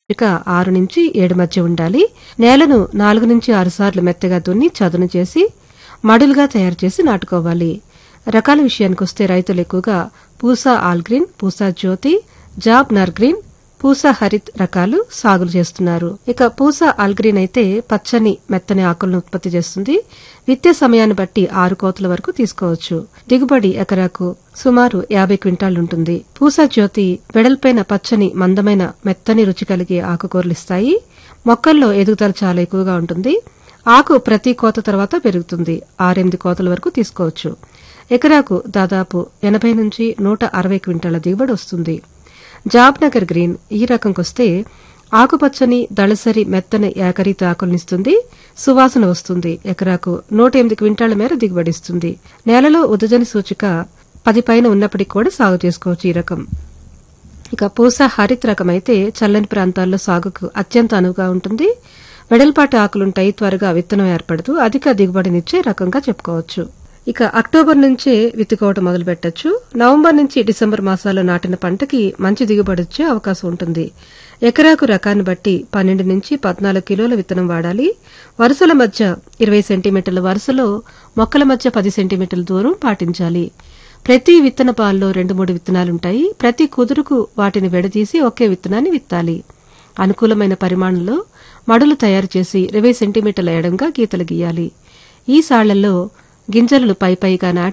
ఇక ఆరు నుంచి ఏడు మధ్య ఉండాలి నేలను నాలుగు నుంచి ఆరు సార్లు మెత్తగా దున్ని చదును చేసి మడులుగా తయారు చేసి నాటుకోవాలి రకాల విషయానికొస్తే రైతులు ఎక్కువగా పూసా ఆల్గ్రీన్ పూసా జ్యోతి జాబ్ నర్గ్రీన్ పూసా హరిత్ రకాలు సాగులు చేస్తున్నారు ఇక పూసా ఆల్గ్రీన్ అయితే పచ్చని మెత్తని ఆకులను ఉత్పత్తి చేస్తుంది విత్తే సమయాన్ని బట్టి ఆరు కోతల వరకు తీసుకోవచ్చు దిగుబడి ఎకరాకు సుమారు యాభై క్వింటాలుంటుంది పూసా జ్యోతి వెడల్పైన పచ్చని మందమైన మెత్తని రుచి కలిగే ఆకుకూరలు ఇస్తాయి మొక్కల్లో ఎదుగుదల చాలా ఎక్కువగా ఉంటుంది ఆకు ప్రతి కోత తర్వాత పెరుగుతుంది ఆరెనిమిది కోతల వరకు తీసుకోవచ్చు ఎకరాకు దాదాపు ఎనభై నుంచి నూట అరవై క్వింటాల దిగుబడి వస్తుంది జాబ్నగర్ గ్రీన్ ఈ రకంకొస్తే ఆకుపచ్చని దళసరి మెత్తని ఏకరీతి ఆకులనిస్తుంది సువాసన వస్తుంది ఎకరాకు నూట ఎనిమిది క్వింటాల మేర దిగుబడిస్తుంది నేలలో ఉదజని సూచిక పది పైన ఉన్నప్పటికీ కూడా సాగు చేసుకోవచ్చు ఈ రకం ఇక పూస హరిత్ రకం అయితే చల్లని ప్రాంతాల్లో సాగుకు అత్యంత అనువుగా ఉంటుంది వెడల్పాటి ఆకులుంటాయి త్వరగా విత్తనం ఏర్పడదు అధిక దిగుబడినిచ్చే రకంగా చెప్పుకోవచ్చు ఇక అక్టోబర్ నుంచే విత్తుకోవటం మొదలు పెట్టచ్చు నవంబర్ నుంచి డిసెంబర్ మాసాల్లో నాటిన పంటకి మంచి దిగుబడి వచ్చే అవకాశం ఉంటుంది ఎకరాకు రకాన్ని బట్టి పన్నెండు నుంచి పద్నాలుగు కిలోల విత్తనం వాడాలి వరుసల మధ్య ఇరవై సెంటీమీటర్ల వరుసలో మొక్కల మధ్య పది సెంటీమీటర్ల దూరం పాటించాలి ప్రతి విత్తన పాల్లో రెండు మూడు విత్తనాలుంటాయి ప్రతి కుదురుకు వాటిని విడదీసి ఒకే విత్తనాన్ని విత్తాలి అనుకూలమైన పరిమాణంలో మడులు తయారు చేసి ఇరవై సెంటీమీటర్ల ఎడంగా గీతలు గీయాలి ఈ సాళ్లలో గింజలను పై పైగా నాటి